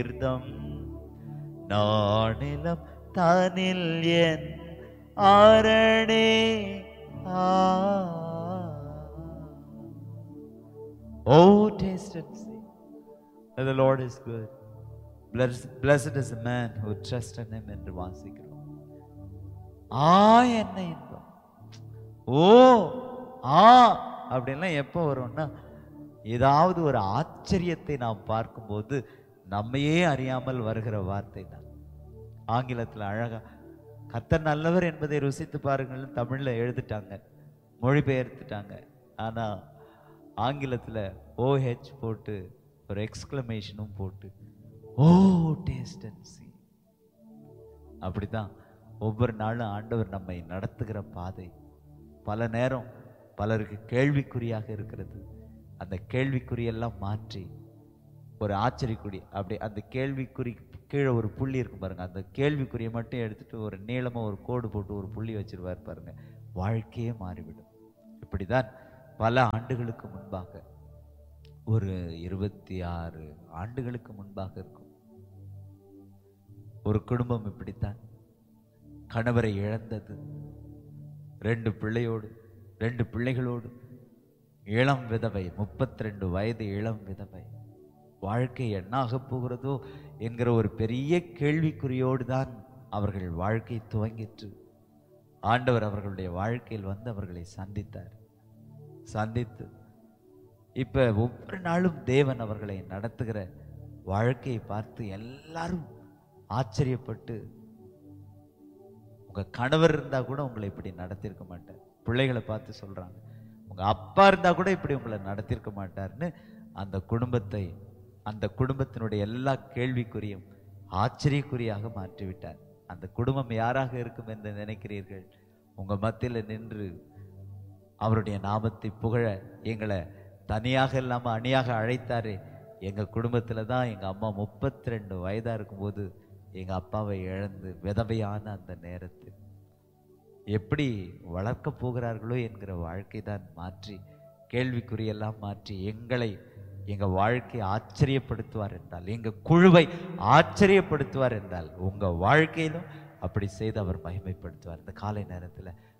தீர்த்தம் நானிலம் தானில் என் ஆரணே ஆ Oh, taste and see that the Lord is good. Blessed, blessed is the man who trusts in him என்று வாசிக்கிறோம் ஆ என்ன இன்பம் ஓ ஆ அப்படின்லாம் எப்போ வரும்னா ஏதாவது ஒரு ஆச்சரியத்தை நாம் பார்க்கும்போது நம்மையே அறியாமல் வருகிற வார்த்தை தான் ஆங்கிலத்தில் அழகா கர்த்தர் நல்லவர் என்பதை ருசித்து பாருங்கள்னு தமிழில் எழுதிட்டாங்க மொழிபெயர்த்துட்டாங்க ஆனா ஆங்கிலத்தில் ஓஹெச் போட்டு ஒரு எக்ஸ்க்ளமேஷனும் போட்டு ஓ டேஸ்ட் அண்ட் சி அப்படிதான் ஒவ்வொரு நாளும் ஆண்டவர் நம்மை நடத்துகிற பாதை பல நேரம் பலருக்கு கேள்விக்குறியாக இருக்கிறது அந்த கேள்விக்குறியெல்லாம் மாற்றி ஒரு ஆச்சரியக்குறி அப்படி அந்த கேள்விக்குறி கீழே ஒரு புள்ளி இருக்கும் பாருங்க அந்த கேள்விக்குறியை மட்டும் எடுத்துட்டு ஒரு நீளமா ஒரு கோடு போட்டு ஒரு புள்ளி வச்சிருவார் பாருங்க வாழ்க்கையே மாறிவிடும் இப்படிதான் பல ஆண்டுகளுக்கு முன்பாக ஒரு இருபத்தி ஆறு ஆண்டுகளுக்கு முன்பாக இருக்கும் ஒரு குடும்பம் இப்படித்தான் கணவரை இழந்தது ரெண்டு பிள்ளையோடு ரெண்டு பிள்ளைகளோடு இளம் விதவை முப்பத்தி ரெண்டு வயது இளம் விதவை வாழ்க்கை என்னாக போகிறதோ என்கிற ஒரு பெரிய கேள்விக்குறியோடு தான் அவர்கள் வாழ்க்கை துவங்கிற்று ஆண்டவர் அவர்களுடைய வாழ்க்கையில் வந்து அவர்களை சந்தித்தார் சந்தித்து இப்ப ஒவ்வொரு நாளும் தேவன் அவர்களை நடத்துகிற வாழ்க்கையை பார்த்து எல்லாரும் ஆச்சரியப்பட்டு உங்க கணவர் இருந்தா கூட உங்களை இப்படி நடத்தியிருக்க மாட்டார் பிள்ளைகளை பார்த்து சொல்றாங்க உங்க அப்பா இருந்தா கூட இப்படி உங்களை நடத்தியிருக்க மாட்டார்னு அந்த குடும்பத்தை அந்த குடும்பத்தினுடைய எல்லா கேள்விக்குறியும் ஆச்சரியக்குறியாக மாற்றிவிட்டார் அந்த குடும்பம் யாராக இருக்கும் என்று நினைக்கிறீர்கள் உங்க மத்தியில் நின்று அவருடைய நாமத்தை புகழ எங்களை தனியாக இல்லாம அணியாக அழைத்தாரே எங்க குடும்பத்துல தான் எங்க அம்மா முப்பத்தி ரெண்டு வயதா இருக்கும்போது எங்க அப்பாவை இழந்து விதவையான அந்த நேரத்தில் எப்படி வளர்க்க போகிறார்களோ என்கிற வாழ்க்கை தான் மாற்றி கேள்விக்குறியெல்லாம் மாற்றி எங்களை எங்க வாழ்க்கையை ஆச்சரியப்படுத்துவார் என்றால் எங்க குழுவை ஆச்சரியப்படுத்துவார் என்றால் உங்க வாழ்க்கையிலும் அப்படி செய்து அவர் மகிமைப்படுத்துவார் இந்த காலை நேரத்துல